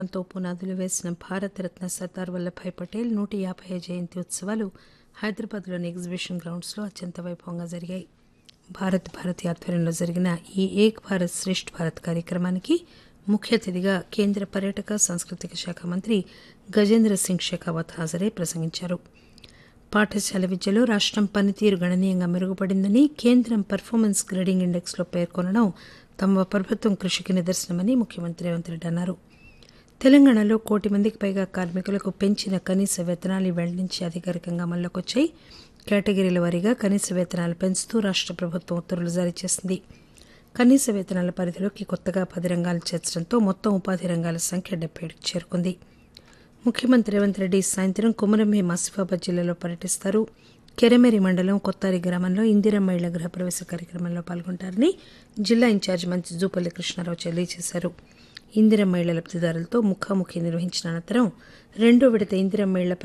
తో పునాదులు వేసిన భారతరత్న సర్దార్ వల్లభాయ్ పటేల్ నూట యాభై జయంతి ఉత్సవాలు హైదరాబాద్లోని ఎగ్జిబిషన్ గ్రౌండ్స్లో అత్యంత వైభవంగా జరిగాయి భారత్ భారతి ఆధ్వర్యంలో జరిగిన ఈ ఏక్ భారత్ శ్రేష్ఠ్ భారత్ కార్యక్రమానికి ముఖ్య అతిథిగా కేంద్ర పర్యాటక సాంస్కృతిక శాఖ మంత్రి గజేంద్ర సింగ్ షెకావత్ హాజరై ప్రసంగించారు పాఠశాల విద్యలో రాష్టం పనితీరు గణనీయంగా మెరుగుపడిందని కేంద్రం పర్ఫార్మెన్స్ గ్రేడింగ్ ఇండెక్స్లో పేర్కొనడం తమ ప్రభుత్వం కృషికి నిదర్శనమని ముఖ్యమంత్రి రేవంత్ రెడ్డి అన్నారు తెలంగాణలో కోటి మందికి పైగా కార్మికులకు పెంచిన కనీస వేతనాలు ఇవాళ నుంచి అధికారికంగా అమల్లోకొచ్చాయి కేటగిరీల వారీగా కనీస వేతనాలు పెంచుతూ రాష్ట ప్రభుత్వం ఉత్తర్వులు జారీ చేసింది కనీస వేతనాల పరిధిలోకి కొత్తగా పది రంగాలు చేర్చడంతో మొత్తం ఉపాధి రంగాల సంఖ్య డెబ్బై ఏడుకు చేరుకుంది ముఖ్యమంత్రి రేవంత్ రెడ్డి సాయంత్రం కుమరంభీం ఆసిఫాబాద్ జిల్లాలో పర్యటిస్తారు కెరమెరి మండలం కొత్తారి గ్రామంలో ఇందిరమ్మ ఇళ్ల గృహప్రవేశ కార్యక్రమంలో పాల్గొంటారని జిల్లా ఇన్ఛార్జి మంత్రి జూపల్లి కృష్ణారావు తెలియజేశారు ఇందిరమ్మ ఇళ్ల లబ్దిదారులతో ముఖాముఖి నిర్వహించిన అనంతరం రెండో విడత ఇందిరమ్మ ఇళ్ల